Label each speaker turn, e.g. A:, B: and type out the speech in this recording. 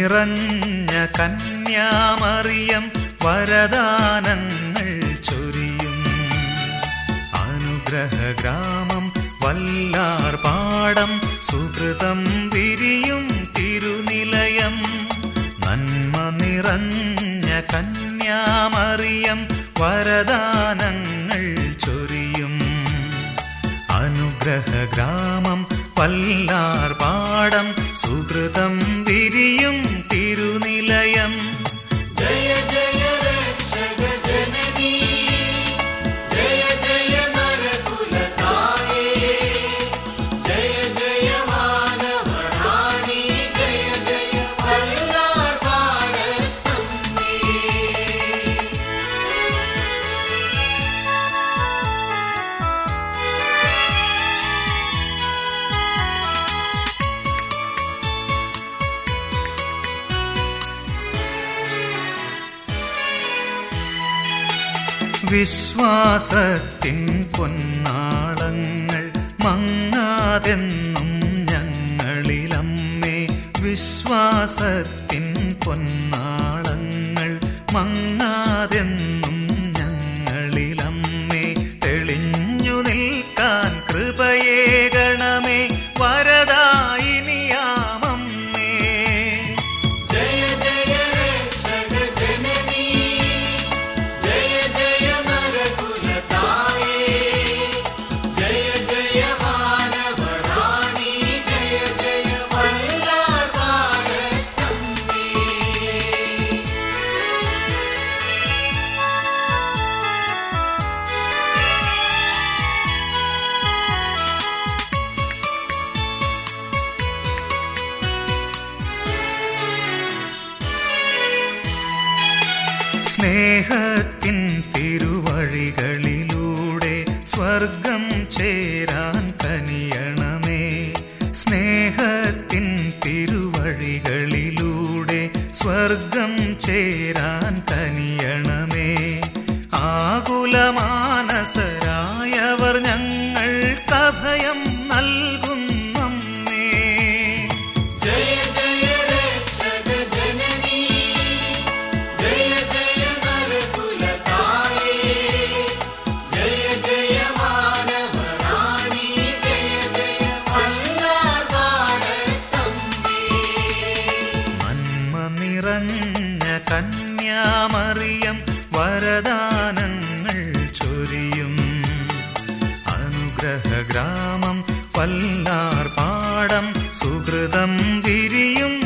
A: നിറഞ്ഞ കന്യാമറിയം വരദാനങ്ങൾ ചൊരിയും അനുഗ്രഹഗ്രാമം വല്ലാർ പാടം സുഹൃതം വിരിയും തിരുനിലയം നന്മ നിറഞ്ഞ കന്യാമറിയം വരദാനങ്ങൾ ചൊരിയും അനുഗ്രഹഗ്രാമം വല്ലാർ പാടം സുഹൃതം വിരിയും തിരുനിലയം
B: ജയ ജയ രക്ഷക ജനനീ ജയ ജയ നരകുലതായേ ജയ ജയ മാനവരാണി ജയ ജയ വല്ലാർ പാടത്തമ്മേ
A: വിശ്വാസത്തിൻ പൊന്നാളങ്ങൾ മങ്ങാതെന്നും ഞങ്ങളിലമ്മേ വിശ്വാസത്തിൻ പൊന്നാളങ്ങൾ മങ്ങാതെന്നും ഞങ്ങളിലമ്മേ തെളിഞ്ഞു നിൽക്കാൻ കൃപയേ ഗണമേ വരദായിനിയാമമ്മേ
B: ജയ ജയ രക്ഷക ജനനീ ജയ ജയ നരകുലതായേ ജയ ജയ മാനവരാണി ജയ ജയ വല്ലാർ പാടത്തമ്മേ
A: സ്നേഹത്തിൻ തിരുവഴികളിലൂടെ സ്വർഗം ചേരാൻ കനിയണമേ സ്നേഹത്തിൻ തിരുവഴികളിലൂടെ സ്വർഗം ചേരാൻ കനിയണമേ ആകുലമാനസരായവർ ഞങ്ങൾക്കഭയം നൽകുന്നമ്മേ
B: ജയ ജയ രക്ഷക ജനനീ ജയ ജയ നരകുലതായേ ജയ ജയ മാനവരാണി ജയ ജയ വല്ലാർ പാടത്തമ്മേ
A: നന്മ നിറഞ്ഞ കന്യാമറിയം വരദാനങ്ങൾ ചൊരിയും അനുഗ്രഹഗ്രാമം വല്ലാർ പാടം സുഹൃതം വിരിയും